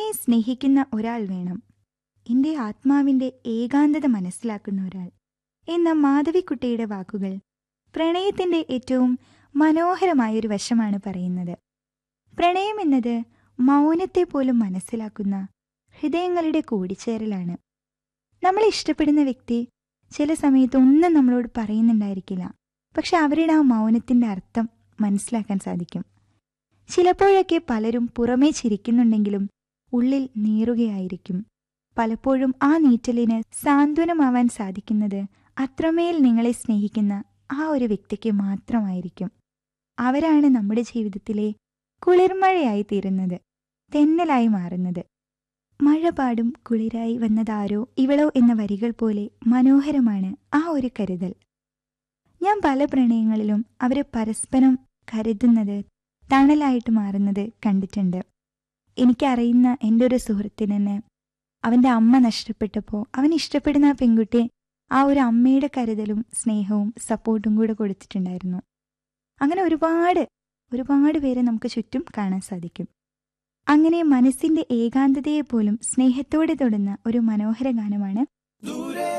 എന്നെ സ്നേഹിക്കുന്ന ഒരാൾ വേണം എൻ്റെ ആത്മാവിൻ്റെ ഏകാന്തത മനസ്സിലാക്കുന്ന ഒരാൾ എന്ന മാധവിക്കുട്ടിയുടെ വാക്കുകൾ പ്രണയത്തിൻ്റെ ഏറ്റവും മനോഹരമായൊരു വശമാണ് പറയുന്നത് പ്രണയം എന്നത് മൗനത്തെ പോലും മനസ്സിലാക്കുന്ന ഹൃദയങ്ങളുടെ കൂടിച്ചേരലാണ് നമ്മൾ ഇഷ്ടപ്പെടുന്ന വ്യക്തി ചില സമയത്ത് ഒന്നും നമ്മളോട് പറയുന്നുണ്ടായിരിക്കില്ല പക്ഷെ അവരുടെ ആ മൗനത്തിൻ്റെ അർത്ഥം മനസ്സിലാക്കാൻ സാധിക്കും ചിലപ്പോഴൊക്കെ പലരും പുറമേ ചിരിക്കുന്നുണ്ടെങ്കിലും ഉള്ളിൽ നീറുകയായിരിക്കും പലപ്പോഴും ആ നീറ്റലിന് സാന്ത്വനമാവാൻ സാധിക്കുന്നത് അത്രമേൽ നിങ്ങളെ സ്നേഹിക്കുന്ന ആ ഒരു വ്യക്തിക്ക് മാത്രമായിരിക്കും അവരാണ് നമ്മുടെ ജീവിതത്തിലെ കുളിർമഴയായി തീരുന്നത് തെന്നലായി മാറുന്നത് മഴ പാടും കുളിരായി വന്നതാരോ ഇവളോ എന്ന വരികൾ പോലെ മനോഹരമാണ് ആ ഒരു കരുതൽ ഞാൻ പല പ്രണയങ്ങളിലും അവരെ പരസ്പരം കരുതുന്നത് തണലായിട്ട് മാറുന്നത് കണ്ടിട്ടുണ്ട് എനിക്കറിയുന്ന എൻ്റെ ഒരു സുഹൃത്തിന് തന്നെ അവൻ്റെ അമ്മ നഷ്ടപ്പെട്ടപ്പോൾ അവൻ ഇഷ്ടപ്പെടുന്ന ആ പെൺകുട്ടി ആ ഒരു അമ്മയുടെ കരുതലും സ്നേഹവും സപ്പോർട്ടും കൂടെ കൊടുത്തിട്ടുണ്ടായിരുന്നു അങ്ങനെ ഒരുപാട് ഒരുപാട് പേരെ നമുക്ക് ചുറ്റും കാണാൻ സാധിക്കും അങ്ങനെ മനസ്സിന്റെ ഏകാന്തതയെ പോലും സ്നേഹത്തോടെ തൊടുന്ന ഒരു മനോഹര ഗാനമാണ്